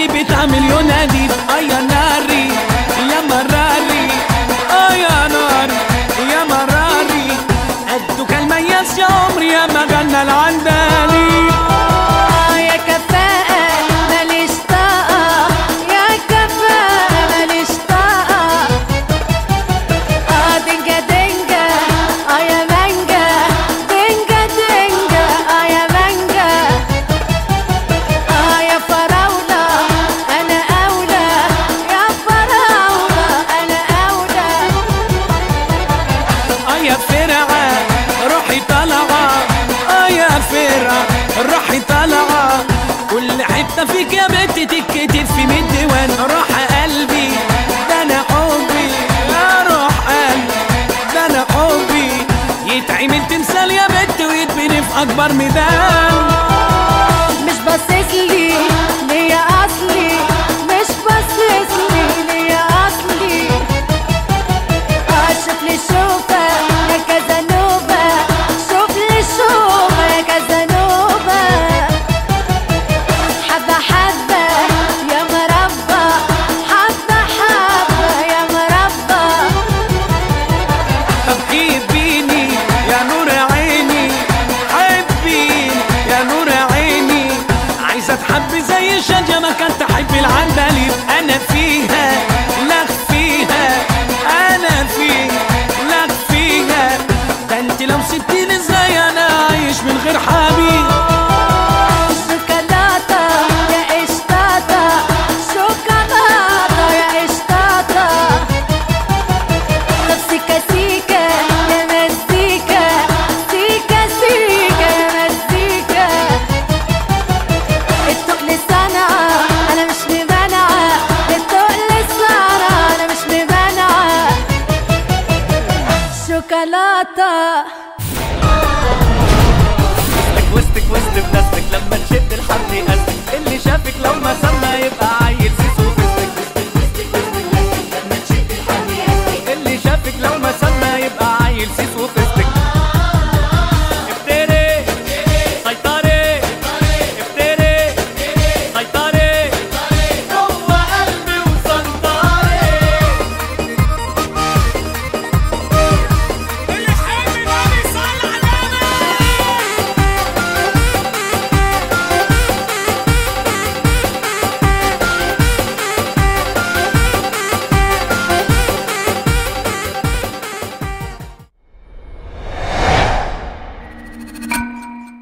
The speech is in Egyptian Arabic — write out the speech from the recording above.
اللي بتعمل ينادي آه يا ناري يا مراري آه يا ناري يا مراري قدك المياس يا عمري يا ما غنى العندلي آه يا كفاءة ماليش طاقة يا كفاءة ماليش طاقة آه دنجا دنجا آه يا مانجا دنجا دنجا آه يا مانجا آه يا فراولة أنا أولى يا فراولة أنا أولى اه يا فرعة روحي طالعة اه يا فرعة روحي طالعة كل حتة فيك يا بنت تتكتب في ميت ديوان روح قلبي ده انا حبي يا روح قلبي ده انا حبي يتعمل تمثال يا بنت ويتبني في اكبر ميدان مش باصص لي ليا اصلي مش باصص لي ليا اصلي اشوف لي شوفه يا كازانوفا شوف لي شوفه يا كازانوفا حبه حبه يا مربى حبه حبه يا مربى طب حبيني يا نور عيني حبيني يا نور عيني عايزة تحب زي الشجرة ما كانت تحب العندليب أنا فيها لك فيها أنا فيها لك فيها ده أنت لو سبتيني ازاي أنا عايش من غير حبيب شوكولاتة يا قشطاطة شوكولاتة يا قشطاطة طب سيكا سيكا يا مزيكا سيكا سيكا يا مزيكا التقل صنعة أنا مش ممانعة التقل صنعة أنا مش ممانعة شوكولاتة وسطك وسط بنفسك لما تشد الحبل يأذك اللي شافك لو ما سمى يبقى عايز